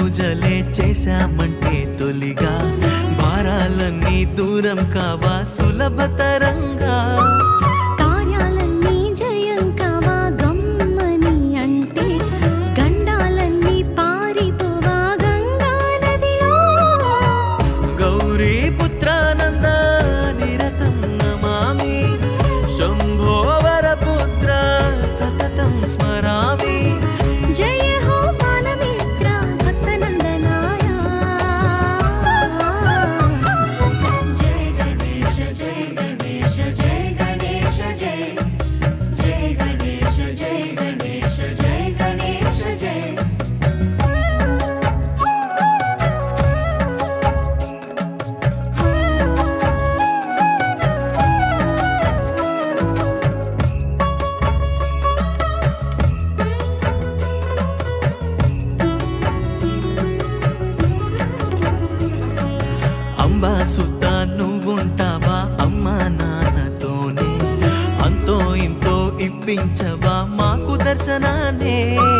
పూజలే చేశామంటే తొలిగా భారాలన్నీ దూరం కావా సులభతరంగా కార్యాలన్నీ జయం కావా గమ్మని అంటే గండాలన్నీ పారిపోవా గంగా నదిలో గౌరీ పుత్రానంద నిరతం నమామి శంభో వరపుత్ర సతతం స్మరామి జయ హో బాలమిత్ర భక్తనందనాయ జయ గణేశ జయ గణేశ జయ గణేశ జయ జయ గణేశ జయ గణేశ జయ గణేశ జయ అంబా సుద్దా నువ్వుంటావా అమ్మా నాన్నతోనే అంతో ఇంతో ఇప్పించవా మాకు దర్శనాన్నే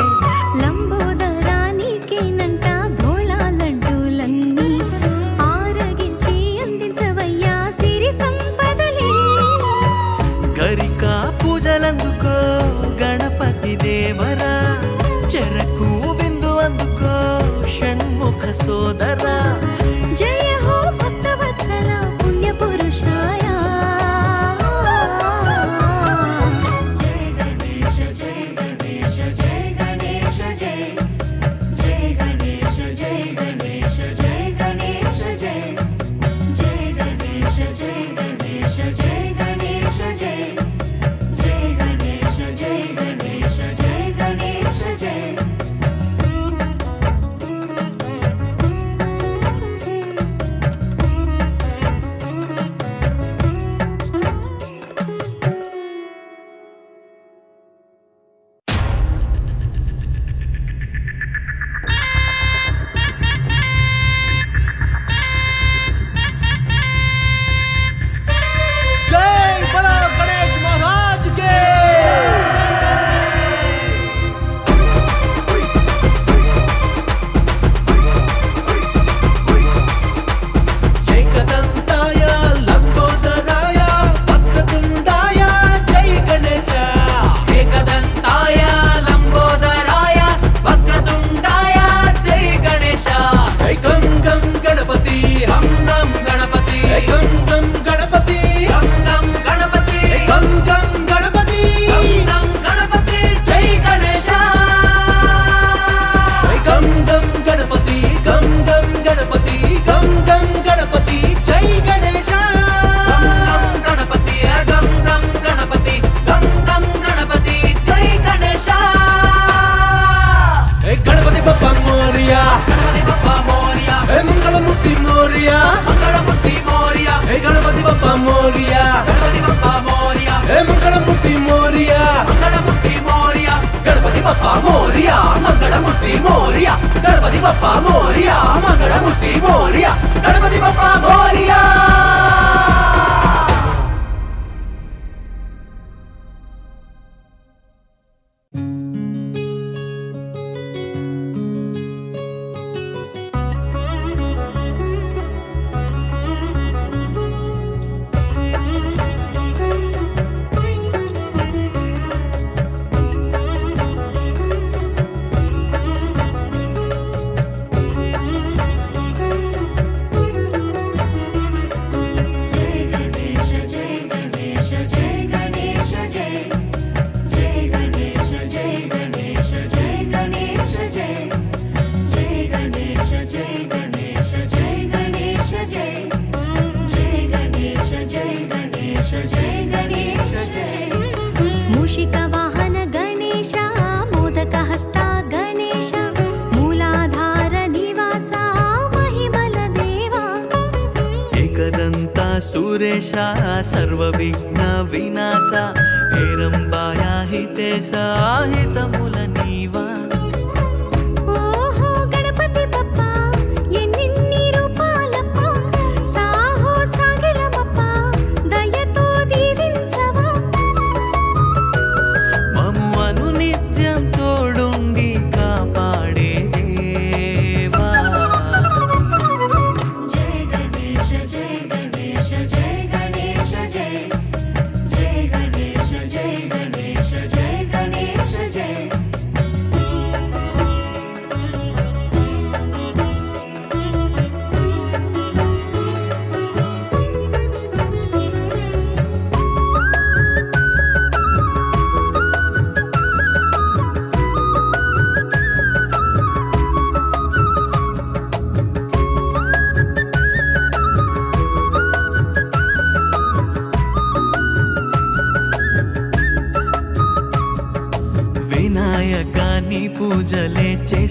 లంబోదరానికేనంట భోళా లడ్డూలన్నీ ఆరగించి అందించవయ్యా సిరి సంపదలే గరిక పూజలందుకో గణపతి దేవరా చెరకు విందు అందుకో షణ్ముఖ సోదరా జయ హో భక్తవత్సల పుణ్య పురుషాయ జయ గణేశ జయ గణేశ జయ గణేశ జయ జయ గణేశ జయ గణేశ జయ గణేశ జయ జయ గణేశ జయ గణేశ జయ గణేశ జయ జయ గణేశ జయ గణేశ జయ గణేశ జయ जय बड़ा गणेश महाराज के ఏకదంతాయ లంబోదరాయ వక్రతుండాయ జై గణేశ ఏకదంతాయ లంబోదరాయ వక్రతుండాయ జై గణేశ గంగం గణపతి గంగం గణపతి గంగం గణపతి గంగం గణపతి గంగం గణపతి గంగం గణపతి జై గణేశ గంగం గణపతి గంగం గణపతి గంగం గణపతి జై గణేశ గంగం గణపతి గంగం గణపతి గంగం గణపతి జై గణేశ ఏ గణపతి బప్ప మోరియా గణపతి బప్ప మోరియా ఏ మంగళమూర్తి మోరియా మంగళమూర్తి మోరియా ఏ గణపతి బప్ప మోరియా గణపతి బప్ప మోరియా ఏ మంగళమూర్తి మోరియా మంగళమూర్తి మోరియా గణపతి బప్ప మోరియా మంగళమూర్తి మోరియా గణపతి బప్ప మోరియా మంగళమూర్తి మోరియా గణపతి బప్ప మోరియా జయ గణేశ జయ గణేశ జయ గణేశ జయ జయ గణేశ జయ గణేశ జయ గణేశ జయ జయ గణేశ జయ గణేశ జయ గణేశ జయ జయ గణేశ జయ గణేశ జయ గణేశ జయ మూషిక వాహన గణేశ మోదక హస్త గణేశ మూలాధార నివాస మహిమల దేవా ఏకదంత సురేశ సర్వ విఘ్న వినాశ హేరంబాయ హితేశ హితముల నీవా ఓహో గణపతి బప్ప ఎన్నిన్ని రూపాలప్ప సాహో సాగిరమప్ప దయతో దీవించవా మము అను నిత్యం తోడుండి కాపాడే దేవా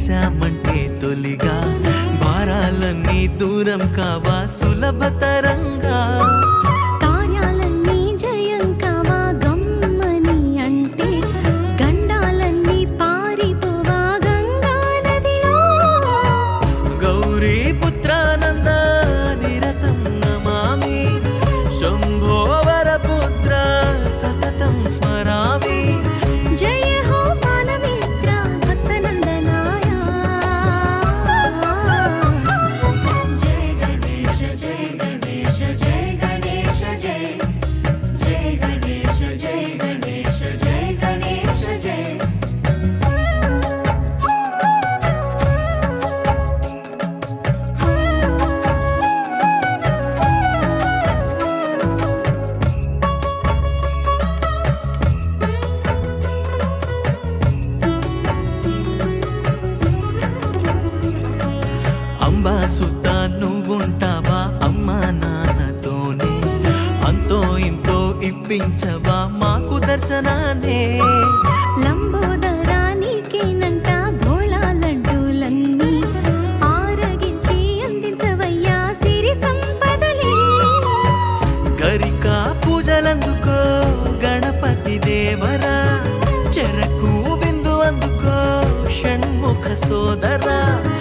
కలిశామంటే తొలిగా భారాలన్నీ దూరం కావా సులభతరంగా కార్యాలన్నీ జయం కావా గమ్మని అంటే గండాలన్నీ పారిపోవా గంగా నదిలో గౌరీ పుత్రానంద నిరతం నమామి శంభో వరపుత్ర సతతం స్మరామి జయ హో పానమిత్ర భక్తనందనాయ జయ గణేశ జయ గణేశ జయ గణేశ జయ జయ గణేశ జయ గణేశ జయ గణేశ జయ అంబా సుత్త నువ్వుంటావా అమ్మా నాన్నతోనే అంతో ఇంతో ఇప్పించవా మాకు దర్శనానే లంబోదరా నీకేనంట భోళా లడ్డూలన్నీ ఆరగించి అందించవయ్యా సిరి సంపదలే గరిక పూజలందుకో గణపతి దేవరా చెరకు బిందు అందుకో షణ్ముఖ సోదరా